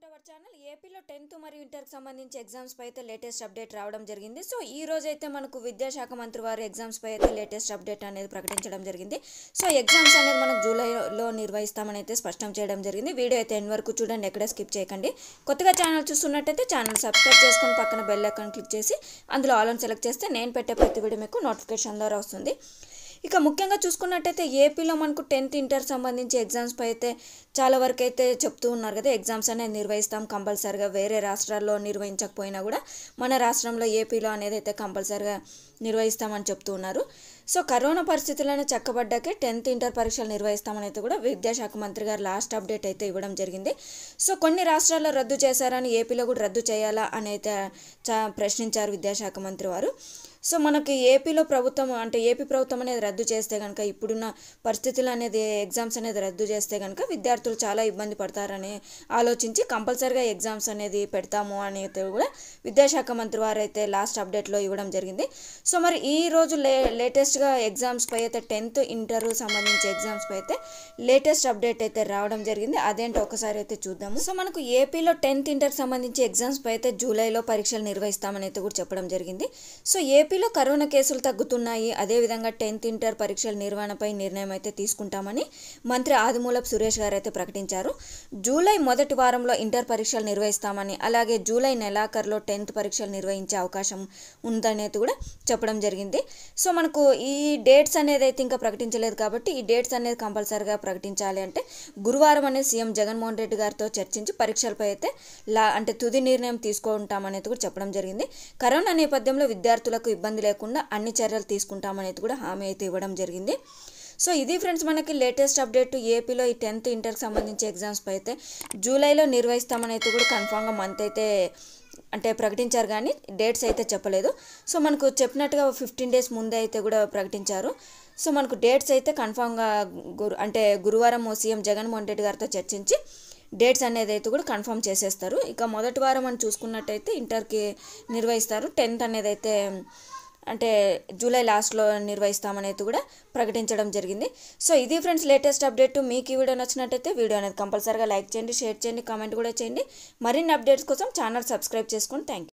to our channel ఏపీలో tenth మరియు ఇంటర్కి సంబంధించి ఎగ్జామ్స్ పై అయితే లేటెస్ట్ అప్డేట్ రావడం జరిగింది సో ఈ రోజు అయితే మనకు విద్యాశాఖ మంత్రి వారు ఎగ్జామ్స్ పై అయితే లేటెస్ట్ అప్డేట్ అనేది ప్రకటించడం జరిగింది సో ఎగ్జామ్స్ అనేది మనం జూలైలో నిర్వహిస్తామని అయితే స్పష్టం చేయడం జరిగింది వీడియో అయితే ఎన్ వరకు చూడండి ఎక్కడ స్కిప్ చేయకండి కొత్తగా ఛానల్ చూస్తున్నట్టయితే ఛానల్ సబ్స్క్రైబ్ చేసుకొని పక్కన బెల్ ఐకాన్ క్లిక్ చేసి అందులో ఆల్ అని సెలెక్ట్ చేస్తే నేను పెట్టే ప్రతి వీడియో మీకు నోటిఫికేషన్ ద్వారా వస్తుంది ఇక ముఖ్యంగా చూసుకున్నట్టయితే ఏపీలో మనకు టెన్త్ ఇంటర్ సంబంధించి ఎగ్జామ్స్ పై అయితే చాలా వరకు అయితే చెప్తూ ఉన్నారు కదా ఎగ్జామ్స్ అనేది నిర్వహిస్తాం కంపల్సరిగా వేరే రాష్ట్రాల్లో నిర్వహించకపోయినా కూడా మన రాష్ట్రంలో ఏపీలో అనేది అయితే కంపల్సరిగా నిర్వహిస్తామని చెప్తూ ఉన్నారు సో కరోనా పరిస్థితులను చక్కబడ్డాకే టెన్త్ ఇంటర్ పరీక్షలు నిర్వహిస్తామని అయితే కూడా విద్యాశాఖ మంత్రి గారు లాస్ట్ అప్డేట్ అయితే ఇవ్వడం జరిగింది సో కొన్ని రాష్ట్రాల్లో రద్దు చేశారని ఏపీలో కూడా రద్దు చేయాలా అని అయితే చా ప్రశ్నించారు విద్యాశాఖ మంత్రి వారు సో మనకి ఏపీలో ప్రభుత్వం అంటే ఏపీ ప్రభుత్వం అనేది రద్దు చేస్తే కనుక ఇప్పుడున్న పరిస్థితులు అనేది ఎగ్జామ్స్ అనేది రద్దు చేస్తే కనుక విద్యార్థులు చాలా ఇబ్బంది పడతారని ఆలోచించి కంపల్సరిగా ఎగ్జామ్స్ అనేది పెడతాము అని అయితే కూడా విద్యాశాఖ మంత్రి వారు అయితే లాస్ట్ అప్డేట్లో ఇవ్వడం జరిగింది సో మరి ఈ రోజు లే లేటెస్ట్గా ఎగ్జామ్స్ పై అయితే టెన్త్ ఇంటర్ సంబంధించి ఎగ్జామ్స్ పై అయితే లేటెస్ట్ అప్డేట్ అయితే రావడం జరిగింది అదేంటో ఒకసారి అయితే చూద్దాము సో మనకు ఏపీలో టెన్త్ ఇంటర్ సంబంధించి ఎగ్జామ్స్ పై అయితే జూలైలో పరీక్షలు నిర్వహిస్తామని అయితే కూడా చెప్పడం జరిగింది సో ఏపీలో కరోనా కేసులు తగ్గుతున్నాయి అదేవిధంగా టెన్త్ ఇంటర్ పరీక్షల నిర్వహణపై నిర్ణయం అయితే తీసుకుంటామని మంత్రి ఆదిమూలపు సురేష్ గారు అయితే ప్రకటించారు జూలై మొదటి వారంలో ఇంటర్ పరీక్షలు నిర్వహిస్తామని అలాగే జూలై నెలాఖరులో టెన్త్ పరీక్షలు నిర్వహించే అవకాశం ఉందనేది కూడా చెప్పడం జరిగింది సో మనకు ఈ డేట్స్ అనేది అయితే ఇంకా ప్రకటించలేదు కాబట్టి ఈ డేట్స్ అనేది కంపల్సరీగా ప్రకటించాలి అంటే గురువారం అనేది సీఎం జగన్మోహన్ రెడ్డి గారితో చర్చించి పరీక్షలపై అయితే లా అంటే తుది నిర్ణయం తీసుకుంటామనేది కూడా చెప్పడం జరిగింది కరోనా నేపథ్యంలో విద్యార్థులకు ఇబ్బంది లేకుండా అన్ని చర్యలు తీసుకుంటామనేది కూడా హామీ అయితే ఇవ్వడం జరిగింది సో ఇది ఫ్రెండ్స్ మనకి లేటెస్ట్ అప్డేట్ ఏపీలో ఈ టెన్త్ ఇంటర్కి సంబంధించి ఎగ్జామ్స్ పై అయితే జూలైలో నిర్వహిస్తామని అయితే కూడా కన్ఫామ్గా మంత్ అయితే అంటే ప్రకటించారు కానీ డేట్స్ అయితే చెప్పలేదు సో మనకు చెప్పినట్టుగా ఫిఫ్టీన్ డేస్ ముందే అయితే కూడా ప్రకటించారు సో మనకు డేట్స్ అయితే కన్ఫామ్గా గురు అంటే గురువారం సీఎం జగన్మోహన్ రెడ్డి గారితో చర్చించి డేట్స్ అనేది అయితే కూడా కన్ఫర్మ్ చేసేస్తారు ఇక మొదటి వారం అని చూసుకున్నట్టయితే ఇంటర్కి నిర్వహిస్తారు టెన్త్ అనేది అయితే అంటే జూలై లాస్ట్లో నిర్వహిస్తామనేది కూడా ప్రకటించడం జరిగింది సో ఇది ఫ్రెండ్స్ లేటెస్ట్ అప్డేట్ మీకు ఈ వీడియో నచ్చినట్టయితే వీడియో అనేది కంపల్సరీగా లైక్ చేయండి షేర్ చేయండి కామెంట్ కూడా చేయండి మరిన్ని అప్డేట్స్ కోసం ఛానల్ సబ్స్క్రైబ్ చేసుకోండి థ్యాంక్ యూ